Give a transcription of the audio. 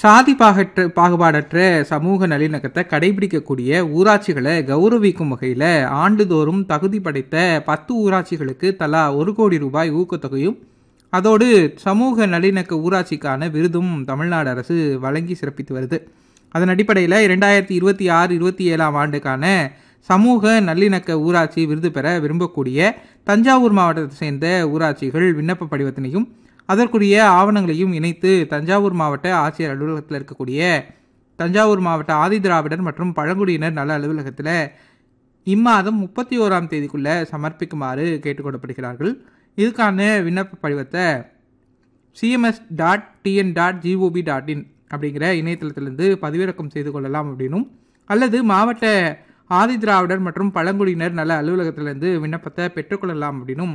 சாதி பாகற்ற பாகுபாடற்ற சமூக நல்லிணக்கத்தை கடைபிடிக்கக்கூடிய ஊராட்சிகளை கௌரவிக்கும் வகையில் ஆண்டுதோறும் தகுதி படைத்த பத்து ஊராட்சிகளுக்கு தலா ஒரு கோடி ரூபாய் ஊக்கத்தொகையும் அதோடு சமூக நல்லிணக்க ஊராட்சிக்கான விருதும் தமிழ்நாடு அரசு வழங்கி சிறப்பித்து வருது அதன் அடிப்படையில் இரண்டாயிரத்தி இருபத்தி ஆறு இருபத்தி ஏழாம் ஆண்டுக்கான சமூக நல்லிணக்க ஊராட்சி விருது பெற விரும்பக்கூடிய தஞ்சாவூர் மாவட்டத்தை சேர்ந்த ஊராட்சிகள் விண்ணப்ப படிவத்தினையும் அதற்குரிய ஆவணங்களையும் இணைத்து தஞ்சாவூர் மாவட்ட ஆட்சியர் அலுவலகத்தில் இருக்கக்கூடிய தஞ்சாவூர் மாவட்ட ஆதிதிராவிடர் மற்றும் பழங்குடியினர் நல அலுவலகத்தில் இம்மாதம் முப்பத்தி ஓராம் தேதிக்குள்ளே சமர்ப்பிக்குமாறு கேட்டுக்கொள்ளப்படுகிறார்கள் இதுக்கான விண்ணப்ப படிவத்தை CMS dot TN dot GOP dot in அப்படிங்கிற இணையதளத்திலிருந்து பதிவிறக்கம் செய்து கொள்ளலாம் அப்படின்னும் அல்லது மாவட்ட ஆதிதிராவிடர் மற்றும் பழங்குடியினர் நல அலுவலகத்திலிருந்து விண்ணப்பத்தை பெற்றுக்கொள்ளலாம் அப்படின்னும்